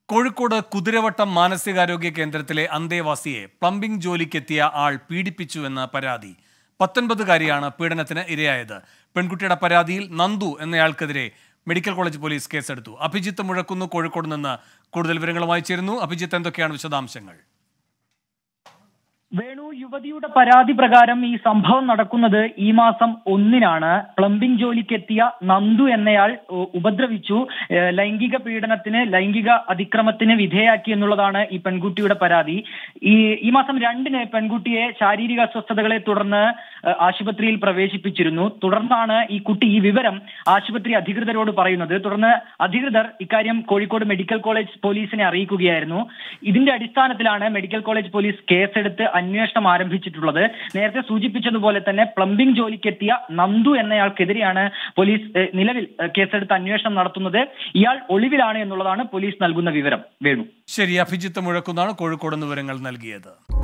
കോഴിക്കോട് കുതിരവട്ടം മാനസികാരോഗ്യ കേന്ദ്രത്തിലെ അന്തേവാസിയെ പ്ലംബിംഗ് ജോലിക്കെത്തിയ ആൾ പീഡിപ്പിച്ചുവെന്ന് പരാതി പത്തൊൻപതുകാരിയാണ് പീഡനത്തിന് ഇരയായത് പെൺകുട്ടിയുടെ പരാതിയിൽ നന്ദു എന്നയാൾക്കെതിരെ മെഡിക്കൽ കോളേജ് പോലീസ് കേസെടുത്തു അഭിജിത്ത് മുഴക്കുന്നു കോഴിക്കോട് നിന്ന് കൂടുതൽ വിവരങ്ങളുമായി ചേരുന്നു അഭിജിത്ത് എന്തൊക്കെയാണ് വിശദാംശങ്ങൾ വേണു യുവതിയുടെ പരാതി പ്രകാരം ഈ സംഭവം നടക്കുന്നത് ഈ മാസം ഒന്നിനാണ് പ്ലംബിംഗ് ജോലിക്കെത്തിയ നന്ദു എന്നയാൾ ഉ- ഉപദ്രവിച്ചു ഏഹ് ലൈംഗിക പീഡനത്തിന് ലൈംഗിക അതിക്രമത്തിന് വിധേയാക്കി എന്നുള്ളതാണ് ഈ പെൺകുട്ടിയുടെ പരാതി ഈ ഈ മാസം രണ്ടിന് പെൺകുട്ടിയെ ശാരീരിക അസ്വസ്ഥതകളെ തുടർന്ന് ഏഹ് ആശുപത്രിയിൽ പ്രവേശിപ്പിച്ചിരുന്നു തുടർന്നാണ് ഈ കുട്ടി ഈ വിവരം ആശുപത്രി അധികൃതരോട് പറയുന്നത് തുടർന്ന് അധികൃതർ ഇക്കാര്യം കോഴിക്കോട് മെഡിക്കൽ കോളേജ് പോലീസിനെ അറിയിക്കുകയായിരുന്നു ഇതിന്റെ അടിസ്ഥാനത്തിലാണ് മെഡിക്കൽ കോളേജ് പോലീസ് കേസെടുത്ത് അന്വേഷണം ആരംഭിച്ചിട്ടുള്ളത് നേരത്തെ സൂചിപ്പിച്ചതുപോലെ തന്നെ പ്ലംബിംഗ് ജോലിക്കെത്തിയ നന്ദു എന്നയാൾക്കെതിരെയാണ് പോലീസ് ഏഹ്, നിലവിൽ ഏഹ്, കേസെടുത്ത് അന്വേഷണം നടത്തുന്നത് ഇയാൾ ഒളിവിലാണ് എന്നുള്ളതാണ് പോലീസ് നൽകുന്ന വിവരം വേണു ശരി അഭിജിത്ത് മുഴക്കുന്നാണ് കോഴിക്കോട് നിന്ന് വിവരങ്ങൾ നൽകിയത്